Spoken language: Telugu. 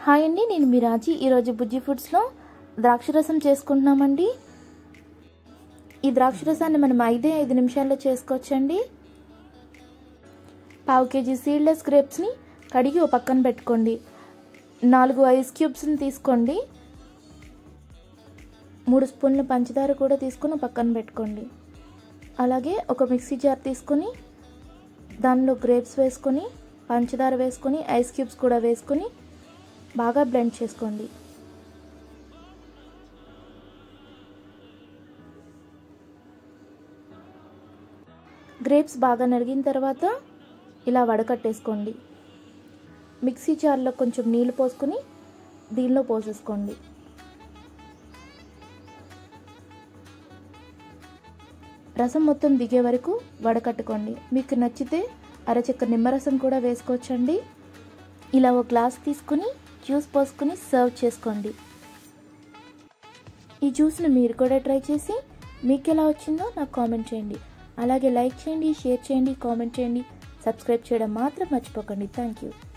హాయ్ అండి నేను మీ రాజీ ఈరోజు బుజ్జి ఫుడ్స్లో ద్రాక్ష రసం చేసుకుంటున్నామండి ఈ ద్రాక్ష రసాన్ని మనం ఐదే ఐదు నిమిషాల్లో చేసుకోవచ్చండి పావు కేజీ సీడ్లెస్ గ్రేప్స్ని కడిగి ఓ పక్కన పెట్టుకోండి నాలుగు ఐస్ క్యూబ్స్ని తీసుకోండి మూడు స్పూన్ల పంచదార కూడా తీసుకుని పక్కన పెట్టుకోండి అలాగే ఒక మిక్సీ జార్ తీసుకొని దానిలో గ్రేప్స్ వేసుకొని పంచదార వేసుకొని ఐస్ క్యూబ్స్ కూడా వేసుకొని బాగా బ్లెండ్ చేసుకోండి గ్రేప్స్ బాగా నలిగిన తర్వాత ఇలా వడకట్టేసుకోండి మిక్సీ జార్లో కొంచెం నీళ్ళు పోసుకొని దీనిలో పోసేసుకోండి రసం మొత్తం దిగే వరకు వడకట్టుకోండి మీకు నచ్చితే అరచెక్క నిమ్మరసం కూడా వేసుకోవచ్చండి ఇలా ఒక గ్లాస్ తీసుకుని జ్యూస్ పోసుకొని సర్వ్ చేసుకోండి ఈ జ్యూస్ని మీరు కూడా ట్రై చేసి మీకు ఎలా వచ్చిందో నాకు కామెంట్ చేయండి అలాగే లైక్ చేయండి షేర్ చేయండి కామెంట్ చేయండి సబ్స్క్రైబ్ చేయడం మాత్రం మర్చిపోకండి థ్యాంక్ యూ